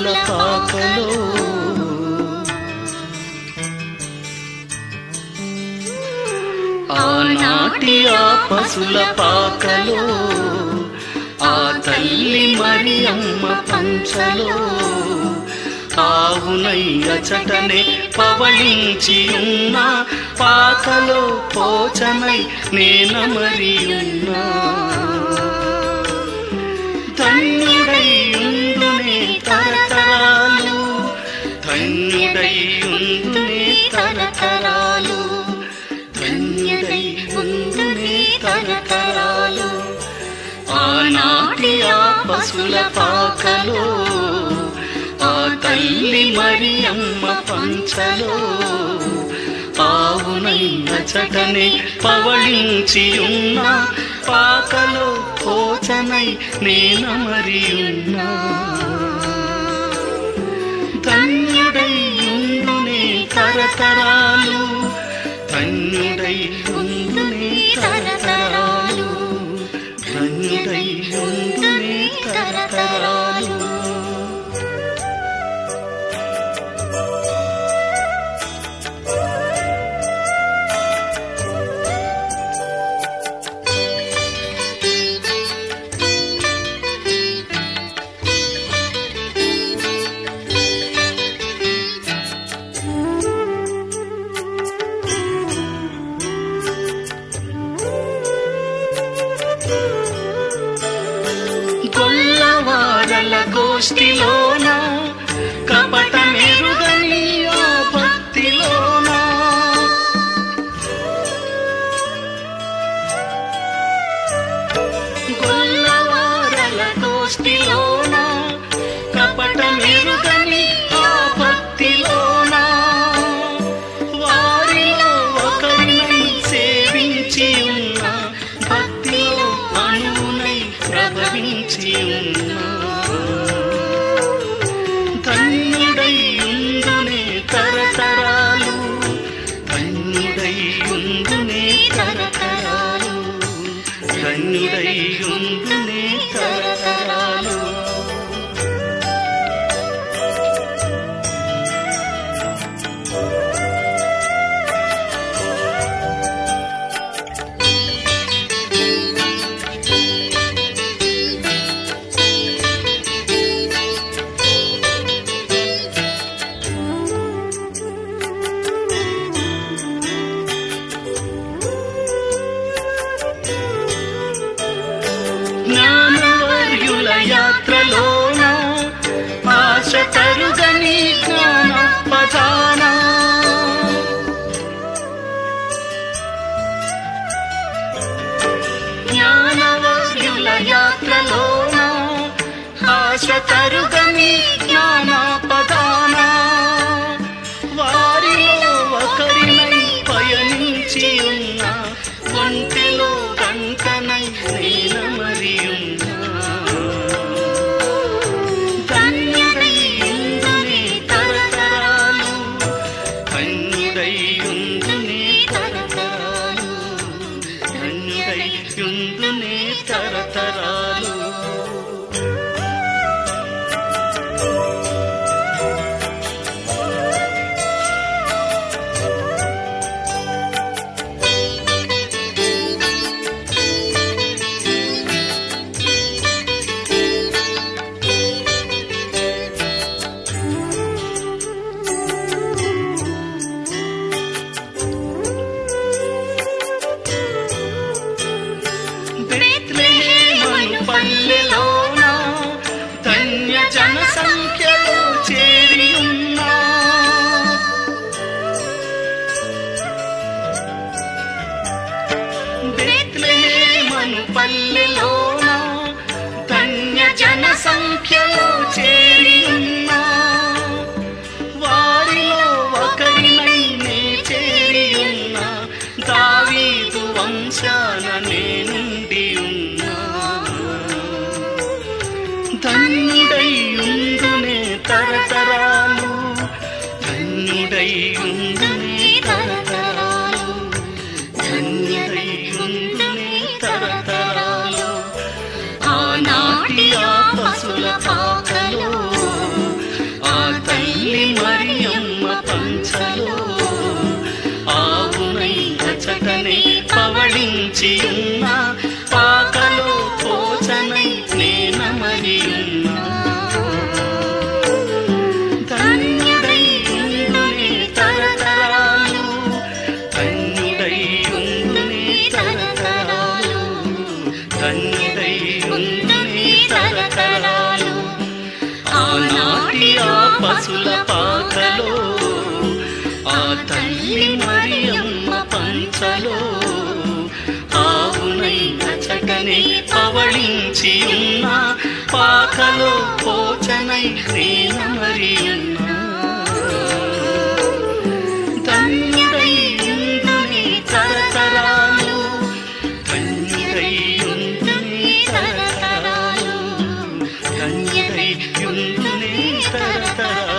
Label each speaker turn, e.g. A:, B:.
A: పశుల పాకలో ఆనాటి ఆ పశుల పాకలో ఆ తల్లి మరి అమ్మ పంచలో ఆవునయ్య చటనే పవళించి ఉన్న పాకలో పోచనై నేన మరి ఉన్నా ధన్యుడై ఉండునే తరతరాలు ధన్యుడై ఉండునే తరతరాలు ధన్యుడై ఉండునే తరతరాలు ఆనాటి ఆ పశుల పాకలో ఆ తల్లి మరి అమ్మ పంచలో ఆవునైన చటనే పవళించి ఉన్న పాకలో పోచనై నేన మరి ఉన్నా ధన్యుడై ఉండునే తరతరాలు ధన్యుడై ఉండునే తరతరాలు ధన్యుడై ఉండునే తరతరాలు గొల్లవారల గోష్ఠిలోన కపట మెరుగని ఆ భక్తిలోన గొల్లవారల గోష్ఠిలోన కపట మెరుగని ఆ భక్తిలోన వారిలో ఒకరినై సేవించి ఉన్న భక్తిలో అణువునై ప్రభవించి ఉన్న ధన్యుడై ఉండునే తరతరాలు ధన్యుడై ఉండునే తరతరాలు ధన్యుడై ఉండునే తరతరాలు జ్ఞానవర్యుల యాత్రలోన ఆశ తరుగని జ్ఞాన పదాన జ్ఞానవర్యుల యాత్రలోన ఆశ తరుగని జ్ఞాన పదాన వారిలో ఒకరినై పయనించి ఉన్న ఒంటిలో కంకనై నేను మరి ఉన్నా ధన్యుడై ఉండునే తరతరాలు ధన్యుడై ఉండునే తరతరాలు ధన్యుడై ఉండునే తరతరాలు బెత్లెహేమను పల్లెలోన ధన్య జన సంఖ్యలో చేరి ఉన్నా బెత్లెహేమను పల్లెలోన ధన్య జన సంఖ్యలో చేరి ఉన్నా వారిలో ఒకరినై నే చేరి ఉన్నా దావీదు వంశాన నేనుండి ఉన్నా ధన్యుడై ఉండునే తరతరాలు ధన్యుడై ఉండునే తరతరాలు ధన్యుడై ఉండునే తరతరాలు ఆనాటి ఆ పశుల పాకలో అచటనే పవళించి ఉన్న పాకలో పోచనై నేనమరి ఉన్నా ధన్యుడై ఉండునే తరతరాలు ధన్యుడై ఉండునే తరతరాలు ధన్యుడై ఉండునే తరతరాలు ఆనాటి ఆ పశుల పాకలో ఆ తల్లి మరియమ్మ పంచలో ఆవునై అచటనే పవళించి ఉన్న పాకలో పోచనై నేనమరి ఉన్నా ధన్యుడై ఉండునే తరతరాలు ధన్యుడై ఉండునే తరతరాలు ధన్యుడై ఉండునే తరతరాలు